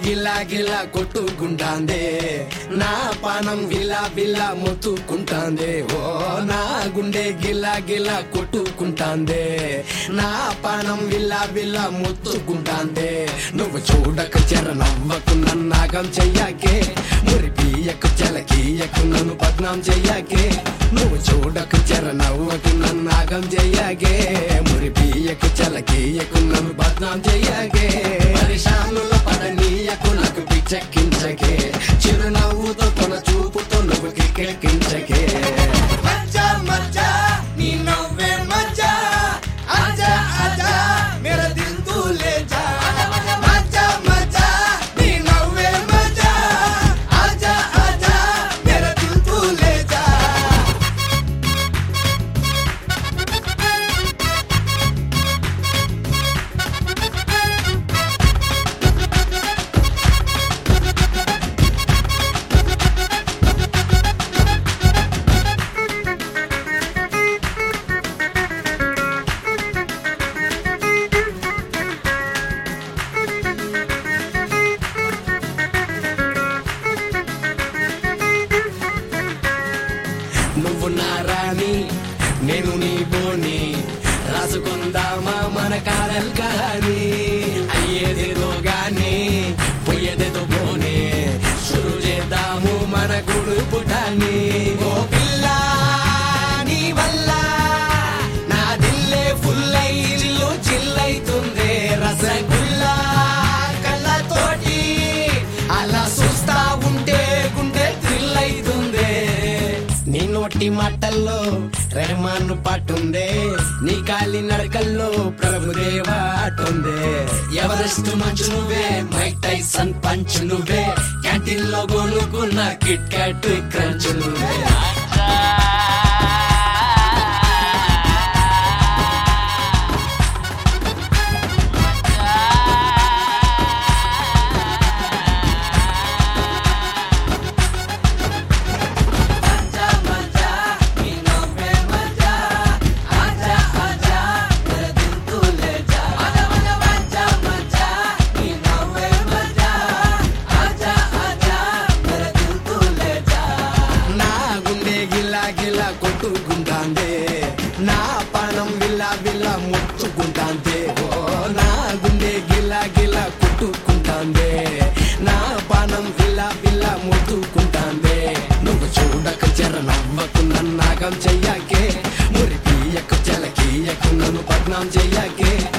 గిలా గిలా కొట్టుకుంటాందే నా పానం విలా విలా మొత్తుకుంటాందే ఓ నా గుండె గిలా గిలా కొట్టుకుంటాందే నా పానం విలా విలా మొత్తుకుంటాందే నువ్వు చూడక చెర నవ్వకు నన్నాగం చెయ్యాకే మురి పీయకు చెలకీయకు నన్ను బద్నాం చెయ్యాకే నువ్వు చూడక చెర నవ్వకు నన్నాగం చెయ్యాకే మురి పీయకు చెలకీయకు నన్ను బద్నాం చెయ్యాకే పరిశానుల పడనీయకు నాకు పిచ్చెక్కించకే చిరునవ్వుతో తన చూపుతో నువ్వు కిక్కెక్కించకే మజ్జా మజ్జా నీ నవ్వే మజ్జా ఆజా ఆజా మేరా దిల్ తూ లే जा మజ్జా మజ్జా నీ నవ్వే మజ్జా ఆజా ఆజా మేరా దిల్ తూ లే जा నువ్వు నా రాణి నేను నీ బోని రాసుకుందామా మన కారల్ కానీ అయ్యేదేదో గాని పోయేదేదో పోనీ షురు చేద్దాము మన గుడు పుటాన్ని ఓ పిల్ల నీ వల్ల నా దిల్లే ఫుల్ అయి చిల్లు చిల్లైతుంది రసగుల్లా కళ్ళతోటి అలా చూస్తా ఉంటే గుండె థ్రిల్ అవుతుంది నీ నోటి మాటల్లో రెహమాన్ పాటుందే నీ కాలి నడకల్లో ప్రభుదేవ ఆటుందే ఎవరెస్ట్ మంచు నువ్వే మైక్ టైసన్ పంచ్ నువ్వే క్యాంటీన్ లో కొనుక్కున్న కిట్ క్యాట్ క్రంచ్ నువ్వే మజ్జా మజ్జా నీ నవ్వే మజ్జా ఆజా ఆజా మేరా దిల్ తూ లే जा మజ్జా మజ్జా నీ నవ్వే మజ్జా ఆజా ఆజా మేరా దిల్ తూ లే जा నా గుండె గిలా గిలా కొట్టుకుంటాందే నా పానం విల్లా విల్లా ముట్టుకుంటాందే ఓ నా గుండె గిలా గిలా కొట్టుకుంటాందే నా పానం విల్లా విల్లా ముట్టుకుంటాందే నువ్వు చూడక చెర నవ్వకు నన్నాగం చెయ్యాకే మురి పీయకు చెలకీయకు నన్ను పద్నాం చెయ్యాకే